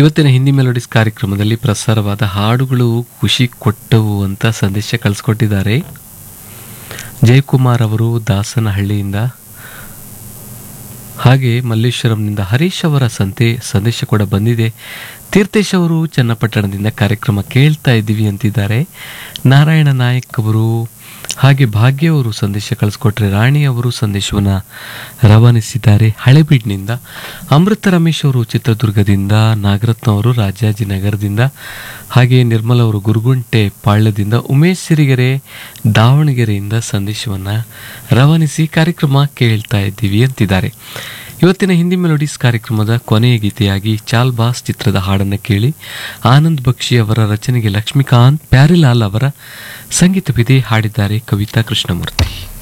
ಇವತ್ತಿನ ಹಿಂದಿ ಮೆಲೋಡಿಸ್ ಕಾರ್ಯಕ್ರಮದಲ್ಲಿ ಪ್ರಸಾರವಾದ ಹಾಡುಗಳು ಖುಷಿ ಕೊಟ್ಟವು ಅಂತ ಸಂದೇಶ ಕಳಿಸ್ಕೊಟ್ಟಿದ್ದಾರೆ ಜಯಕುಮಾರ್ ಅವರು ದಾಸನಹಳ್ಳಿಯಿಂದ ಹಾಗೆ ಮಲ್ಲೇಶ್ವರಂನಿಂದ ಹರೀಶ್ ಅವರ ಸಂತೆ ಸಂದೇಶ ಕೂಡ ಬಂದಿದೆ ತೀರ್ಥೇಶ್ ಅವರು ಚನ್ನಪಟ್ಟಣದಿಂದ ಕಾರ್ಯಕ್ರಮ ಕೇಳ್ತಾ ಇದ್ದೀವಿ ಅಂತಿದ್ದಾರೆ ನಾರಾಯಣ ನಾಯಕ್ ಅವರು ಹಾಗೆ ಭಾಗ್ಯ ಅವರು ಸಂದೇಶ ಕಳಿಸ್ಕೊಟ್ರೆ ರಾಣಿ ಅವರು ಸಂದೇಶವನ್ನು ರವಾನಿಸಿದ್ದಾರೆ ಹಳೆಬೀಡ್ನಿಂದ ಅಮೃತ ರಮೇಶ್ ಅವರು ಚಿತ್ರದುರ್ಗದಿಂದ ನಾಗರತ್ನ ಅವರು ರಾಜಾಜಿನಗರದಿಂದ ಹಾಗೆ ನಿರ್ಮಲ ಅವರು ಗುರುಗುಂಟೆ ಪಾಳ್ಯದಿಂದ ಉಮೇಶ್ ಸಿರಿಗೆರೆ ದಾವಣಗೆರೆಯಿಂದ ಸಂದೇಶವನ್ನು ರವಾನಿಸಿ ಕಾರ್ಯಕ್ರಮ ಕೇಳ್ತಾ ಇದ್ದೀವಿ ಅಂತಿದ್ದಾರೆ ಇವತ್ತಿನ ಹಿಂದಿ ಮೆಲೋಡಿಸ್ ಕಾರ್ಯಕ್ರಮದ ಕೊನೆಯ ಗೀತೆಯಾಗಿ ಚಾಲ್ ಬಾಸ್ ಚಿತ್ರದ ಹಾಡನ್ನು ಕೇಳಿ ಆನಂದ್ ಬಕ್ಷಿ ಅವರ ರಚನೆಗೆ ಲಕ್ಷ್ಮೀಕಾಂತ್ ಪ್ಯಾರಿಲಾಲ್ ಅವರ ಸಂಗೀತವಿದೆ ಹಾಡಿದ್ದಾರೆ ಕವಿತಾ ಕೃಷ್ಣಮೂರ್ತಿ